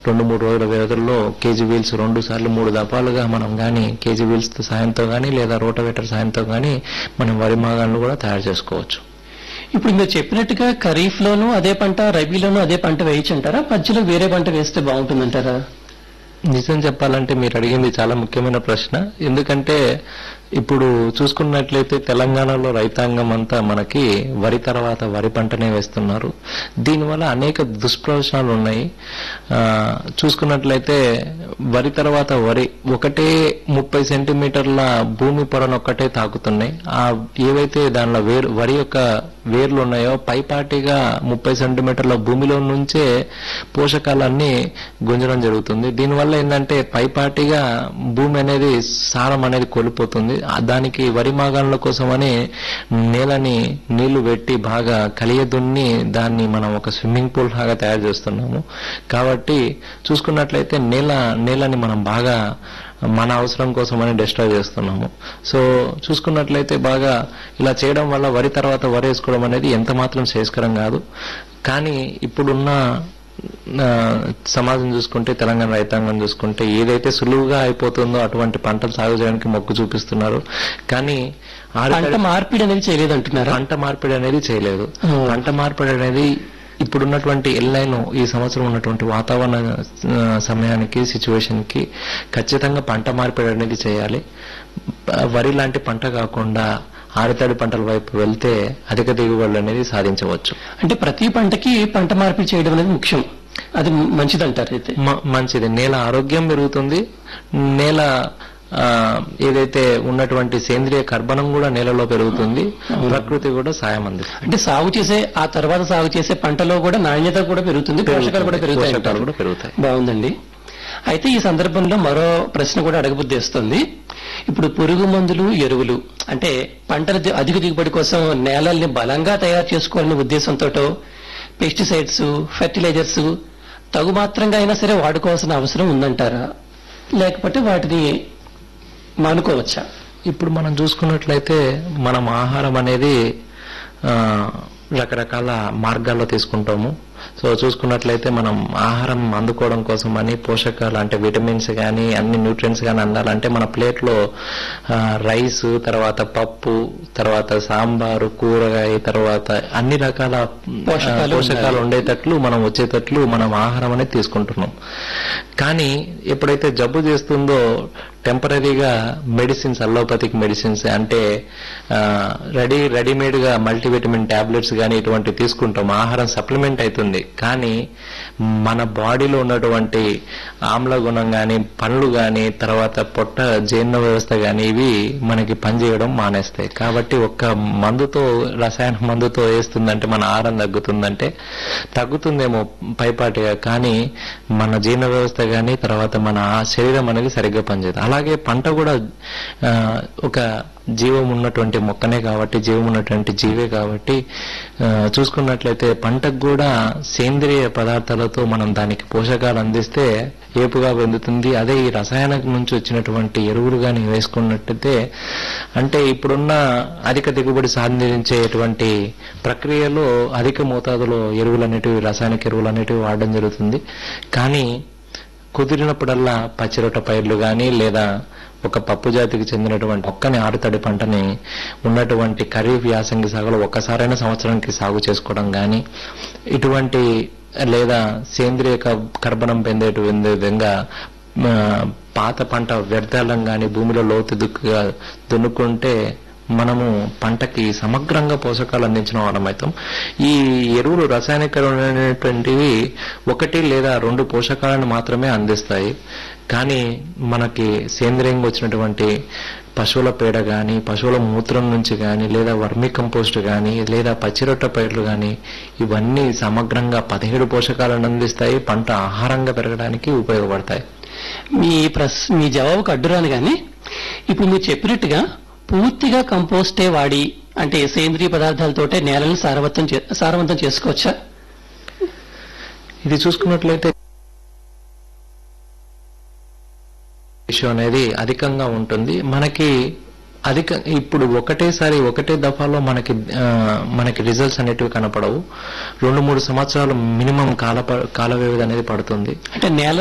రెండు మూడు రోజుల వ్యవధిలో కేజీ వీల్స్ రెండు సార్లు మూడు దఫాలుగా మనం కానీ కేజీ వీల్స్ సాయంతో కానీ లేదా రోటవేటర్ సాయంతో కానీ మనం వరి మాగాలను కూడా తయారు చేసుకోవచ్చు ఇప్పుడు మీరు చెప్పినట్టుగా ఖరీఫ్ లోను అదే పంట రబీలోను అదే పంట వేయచ్చు అంటారా మధ్యలో వేరే పంట వేస్తే బాగుంటుందంటారా నిజం చెప్పాలంటే మీరు అడిగింది చాలా ముఖ్యమైన ప్రశ్న ఎందుకంటే ఇప్పుడు చూసుకున్నట్లయితే తెలంగాణలో రైతాంగం అంతా మనకి వరి తర్వాత వరి పంటనే వేస్తున్నారు దీనివల్ల అనేక దుష్ప్రయోజనాలు ఉన్నాయి ఆ, చూసుకున్నట్లయితే వరి తర్వాత వరి ఒకటే ముప్పై సెంటీమీటర్ల భూమి పొరను ఒక్కటే తాకుతున్నాయి ఆ ఏవైతే దానిలో వేరు వరి యొక్క వేర్లు ఉన్నాయో పైపాటిగా ముప్పై సెంటీమీటర్ల భూమిలో నుంచే పోషకాలన్నీ గుంజడం జరుగుతుంది దీనివల్ల ఏంటంటే పైపాటిగా భూమి అనేది సారం అనేది కోల్పోతుంది ఆ దానికి వరి మాగాణుల కోసమని నేలని నీళ్లు పెట్టి బాగా కలియదున్ని దాన్ని మనం ఒక స్విమ్మింగ్ పూల్ లాగా తయారు చేస్తున్నాము కాబట్టి చూసుకున్నట్లయితే నేల నేలని మనం బాగా మన అవసరం కోసమని డిస్ట్రాయ్ చేస్తున్నాము సో చూసుకున్నట్లయితే బాగా ఇలా చేయడం వల్ల వరి తర్వాత వరి వేసుకోవడం అనేది ఎంత మాత్రం శ్రేయస్కరం కాదు కానీ ఇప్పుడున్న ఆ, సమాజం చూసుకుంటే తెలంగాణ రైతాంగం చూసుకుంటే ఏదైతే సులువుగా అయిపోతుందో అటువంటి పంటలు సాగు చేయడానికి మొగ్గు చూపిస్తున్నారు కానీ ఆరు పంట మార్పిడి అనేది చేయలేదంటున్నారా పంట మార్పిడి అనేది చేయలేదు Hmm. పంట మార్పిడి అనేది ఇప్పుడున్నటువంటి ఎల్ఐను ఈ సంవత్సరం ఉన్నటువంటి వాతావరణ ఆ, సమయానికి సిచ్యువేషన్ కి ఖచ్చితంగా పంట మార్పిడి అనేది చేయాలి ప- వరి లాంటి పంట కాకుండా ఆరుతడి పంటల వైపు వెళ్తే అధిక దిగుబడులు అనేది సాధించవచ్చు అంటే ప్రతి పంటకి పంట మార్పిడి చేయడం అనేది ముఖ్యం అది మంచిదంటారు అయితే మ- మంచిది నేల ఆరోగ్యం పెరుగుతుంది నేల ఆ, ఏదైతే ఉన్నటువంటి సేంద్రియ కర్బనం కూడా నేలలో పెరుగుతుంది ప్రకృతి కూడా సాయం అందిస్తుంది అంటే సాగు చేసే ఆ తర్వాత సాగు చేసే పంటలో కూడా నాణ్యత కూడా పెరుగుతుంది పోషకాలు కూడా పెరుగుతాయి పోషకాలు అంటారు. కూడా పెరుగుతాయి బాగుందండి అయితే ఈ సందర్భంలో మరో ప్రశ్న కూడా అడగబుద్దేస్తుంది ఇప్పుడు పురుగు మందులు ఎరువులు అంటే పంటల ది- అధిక దిగుబడి కోసం నేలల్ని బలంగా తయారు చేసుకోవాలనే ఉద్దేశంతో పెస్టిసైడ్స్ ఫెర్టిలైజర్స్ తగు మాత్రంగా అయినా సరే వాడుకోవాల్సిన అవసరం ఉందంటారా లేకపోతే వాటిని మానుకోవచ్చా ఇప్పుడు మనం చూసుకున్నట్లయితే మనం ఆహారం అనేది ఆ, రకరకాల మార్గాల్లో తీసుకుంటాము సో చూసుకున్నట్లయితే మనం ఆహారం అందుకోవడం కోసం అని పోషకాలు అంటే విటమిన్స్ కానీ అన్ని న్యూట్రియన్స్ కానీ అందాలంటే మన ప్లేట్లో ఆ, రైస్ తర్వాత పప్పు తర్వాత సాంబారు కూరగాయ తర్వాత అన్ని రకాల పోషకాలు ఆ, పోషకాలు ఉండేటట్లు మనం వచ్చేటట్లు మనం ఆహారం అనేది తీసుకుంటున్నాం కానీ ఎప్పుడైతే జబ్బు చేస్తుందో టెంపరీగా మెడిసిన్స్ అల్లోపతిక్ మెడిసిన్స్ అంటే రెడీ రెడీమేడ్ గా మల్టీవిటమిన్ టాబ్లెట్స్ కానీ ఇటువంటి తీసుకుంటాం ఆహారం సప్లిమెంట్ అవుతుంది కానీ మన బాడీలో ఉన్నటువంటి ఆమ్ల గుణం కానీ పండ్లు కానీ తర్వాత పొట్ట జీర్ణ వ్యవస్థ కానీ ఇవి మనకి పనిచేయడం మానేస్తాయి కాబట్టి ఒక్క మందుతో రసాయన మందుతో వేస్తుందంటే మన ఆహారం తగ్గుతుందంటే తగ్గుతుందేమో పైపాటిగా కానీ మన జీర్ణ వ్యవస్థ కానీ తర్వాత మన శరీరం అనేది సరిగ్గా పనిచేయదు అలాగే పంట కూడా ఆ, ఒక జీవం ఉన్నటువంటి మొక్కనే కాబట్టి జీవం ఉన్నటువంటి జీవే కాబట్టి ఆ, చూసుకున్నట్లయితే పంటకు కూడా సేంద్రియ పదార్థాలతో మనం దానికి పోషకాలు అందిస్తే ఏపుగా పొందుతుంది అదే ఈ రసాయనం నుంచి వచ్చినటువంటి ఎరువులు కానీ వేసుకున్నట్టయితే అంటే ఇప్పుడున్న అధిక దిగుబడి సాధించేటువంటి ప్రక్రియలో అధిక మోతాదులో ఎరువులు అనేటివి రాసాయనిక ఎరువులు అనేటివి వాడడం జరుగుతుంది కానీ కుదిరినప్పుడల్లా పచ్చిరొట్ట పైర్లు కానీ లేదా ఒక పప్పు జాతికి చెందినటువంటి ఒక్కని ఆరుతడి పంటని ఉన్నటువంటి ఖరీఫ్ యాసంగి సాగులో ఒక్కసారైనా సంవత్సరానికి సాగు చేసుకోవడం కానీ ఇటువంటి లేదా సేంద్రియ క- కర్బనం పొందేటువంటి విధంగా ఆ, పాత పంట వ్యర్థాలను కానీ భూమిలో లోతు దుక్కుగా దున్నుకుంటే మనము పంటకి సమగ్రంగా పోషకాలు అందించిన వాళ్ళమవుతాం ఈ ఎరువులు రసాయనికమైనటువంటివి ఒకటి లేదా రెండు పోషకాలను మాత్రమే అందిస్తాయి కానీ మనకి సేంద్రియంగా వచ్చినటువంటి పశువుల పేడ కానీ పశువుల మూత్రం నుంచి కానీ లేదా వర్మి కంపోస్ట్ కానీ లేదా పచ్చిరొట్ట పైర్లు కానీ ఇవన్నీ సమగ్రంగా పదిహేడు పోషకాలను అందిస్తాయి పంట ఆహారంగా పెరగడానికి ఉపయోగపడతాయి మీ ప్రస్ మీ జవాబుకు అడ్డురాను కానీ ఇప్పుడు మీరు చెప్పినట్టుగా పూర్తిగా కంపోస్టే వాడి అంటే సేంద్రియ పదార్థాలతోటే నేలను సారవంతం చే- సారవంతం చేసుకోవచ్చా ఇది చూసుకున్నట్లయితే రేషియో అనేది అధికంగా ఉంటుంది మనకి అధిక ఇప్పుడు ఒకటేసారి ఒకటే దఫాలో మనకి ఆ, మనకి రిజల్ట్స్ అనేటివి కనపడవు రెండు మూడు సంవత్సరాలు మినిమం కాల ప- కాల వ్యవధి అనేది పడుతుంది అంటే నేల